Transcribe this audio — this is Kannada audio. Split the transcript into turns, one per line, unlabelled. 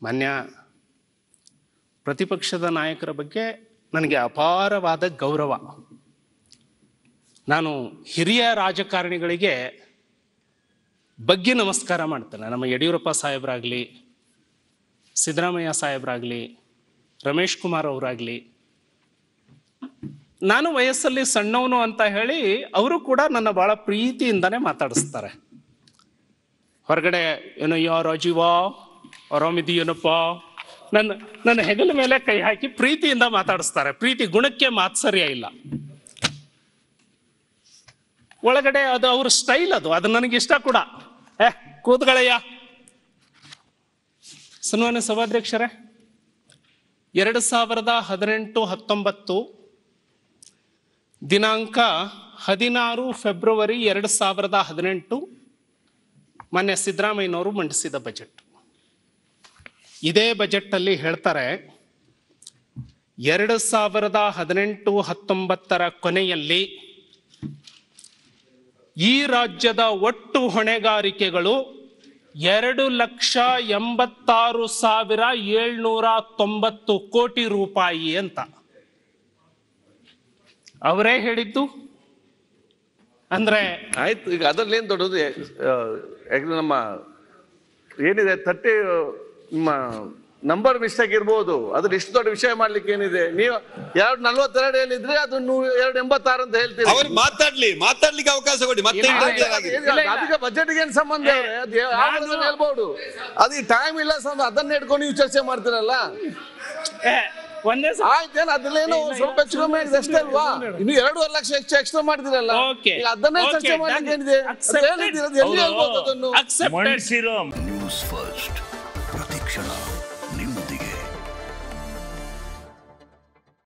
ಮಾನ್ಯ ಪ್ರತಿಪಕ್ಷದ ನಾಯಕರ ಬಗ್ಗೆ ನನಗೆ ಅಪಾರವಾದ ಗೌರವ ನಾನು ಹಿರಿಯ ರಾಜಕಾರಣಿಗಳಿಗೆ ಬಗ್ಗೆ ನಮಸ್ಕಾರ ಮಾಡ್ತೇನೆ ನಮ್ಮ ಯಡಿಯೂರಪ್ಪ ಸಾಹೇಬರಾಗಲಿ ಸಿದ್ದರಾಮಯ್ಯ ಸಾಹೇಬರಾಗಲಿ ರಮೇಶ್ ಕುಮಾರ್ ಅವರಾಗಲಿ ನಾನು ವಯಸ್ಸಲ್ಲಿ ಸಣ್ಣವನು ಅಂತ ಹೇಳಿ ಅವರು ಕೂಡ ನನ್ನ ಭಾಳ ಪ್ರೀತಿಯಿಂದನೇ ಮಾತಾಡಿಸ್ತಾರೆ ಹೊರಗಡೆ ಏನೋ ಯೋ ರಾಜೀವ ಆರಾಮಿದೀಯನಪ್ಪ ನನ್ನ ನನ್ನ ಹೆಗಲ ಮೇಲೆ ಕೈ ಹಾಕಿ ಪ್ರೀತಿಯಿಂದ ಮಾತಾಡಿಸ್ತಾರೆ ಪ್ರೀತಿ ಗುಣಕ್ಕೆ ಮಾತ್ಸರ್ಯ ಇಲ್ಲ ಒಳಗಡೆ ಅದು ಅವ್ರ ಸ್ಟೈಲ್ ಅದು ಅದು ನನಗೆ ಇಷ್ಟ ಕೂಡ ಏ ಕೂತ್ಗಳಯ್ಯ ಸನ್ಮಾನ್ಯ ಸಭಾಧ್ಯಕ್ಷರೇ ಎರಡು ಸಾವಿರದ ಹದಿನೆಂಟು ಹತ್ತೊಂಬತ್ತು ದಿನಾಂಕ ಹದಿನಾರು ಫೆಬ್ರವರಿ ಎರಡು ಸಾವಿರದ ಹದಿನೆಂಟು ಮಾನ್ಯ ಸಿದ್ದರಾಮಯ್ಯನವರು ಮಂಡಿಸಿದ ಬಜೆಟ್ ಇದೇ ಬಜೆಟ್ಟಲ್ಲಿ ಹೇಳ್ತಾರೆ ಎರಡು ಸಾವಿರದ ಹದಿನೆಂಟು ಹತ್ತೊಂಬತ್ತರ ಕೊನೆಯಲ್ಲಿ ಈ ರಾಜ್ಯದ ಒಟ್ಟು ಹೊಣೆಗಾರಿಕೆಗಳು ಎರಡು ಲಕ್ಷ ಎಂಬತ್ತಾರು ಸಾವಿರ ಏಳ್ನೂರ ತೊಂಬತ್ತು ಕೋಟಿ ರೂಪಾಯಿ ಅಂತ ಅವರೇ ಹೇಳಿದ್ದು ಅಂದ್ರೆ
ಆಯ್ತು ಈಗ ಅದ್ರಲ್ಲಿ ಏನ್ ದೊಡ್ಡದು ಆ, ಯಾಕಂದ್ರೆ ನಮ್ಮ ಏನಿದೆ ತರ್ಟಿ ನಿಮ್ಮ ನಂಬರ್ ಮಿಸ್ಟೇಕ್ ಇರ್ಬೋದು ಅದ್ರ ಇಷ್ಟು ದೊಡ್ಡ ವಿಷಯ ಮಾಡ್ಲಿಕ್ಕೆ ಏನಿದೆ ನೀವು ಎರಡು ನಲ್ವತ್ತೆರಡು ಹೇಳಿದ್ರೆ ಅದು ನೀವು ಎರಡು ಎಂಬತ್ತಾರು ಅಂತ ಹೇಳ್ತೀರಿ
ಅವ್ರು ಮಾತಾಡ್ಲಿ ಮಾತಾಡ್ಲಿಕ್ಕೆ ಅವಕಾಶ ಕೊಡಿ ಮತ್ತೆ
ಇಲ್ಲ,
ಇನ್ನೊಂದು
ಇಲ್ಲ,
ಏನಾಗಿದೆ?
ಇಲ್ಲ, ಇಲ್ಲ.
ಅದಕ್ಕೆ ಬಜೆಟ್ ಏನ್ ಸಂಬಂಧ ಇದೆ? ಅದು ಯಾವ
ನಾನು-
ಅದನ್ನ ಹೇಳ್ಬೋದು ಅದು ಟೈಮ್ ಇಲ್ಲ ಸಂಬಂಧ ಅದನ್ನ ಹಿಡ್ಕೊಂಡು ನೀವು ಚರ್ಚೆ ಮಾಡ್ತೀರಲ್ಲ
ಏ, ಒಂದೇ ಸ-
ಆಯ್ತೇನು ಅದ್ರಲ್ಲೇನು ಸ್ವಲ್ಪ ಹೆಚ್ಚು ಕಮ್ಮಿ ಆಗಿದೆ ಅಷ್ಟೇ ಅಲ್ವಾ ಇನ್ನು ಎರಡೂವರೆ ಲಕ್ಷ ಹೆಚ್ಚು ಎಕ್ಸ್ಟ್ರಾ ಮಾಡಿದಿರಲ್ಲ
Okay.
ಈಗ ಅದನ್ನೇ
Okay,
ಚರ್ಚೆ ಮಾಡ್ಲಿಕ್ಕೆ
done.
ಏನಿದೆ ಅದು
Accepted.
ಹೇಳಿದ್ದೀರ, ಅದು ಎಲ್ಲಿ ಹೇಳ್ಬೋದು ಅದನ್ನು
Accepted.
ಮಣಿಸಿರೋ
ನ್ಯೂಸ್ ಫಸ್ಟ್ ಪ್ರತಿಕ್ಷಣ ನಿಮ್ಮೊಂದಿಗೆ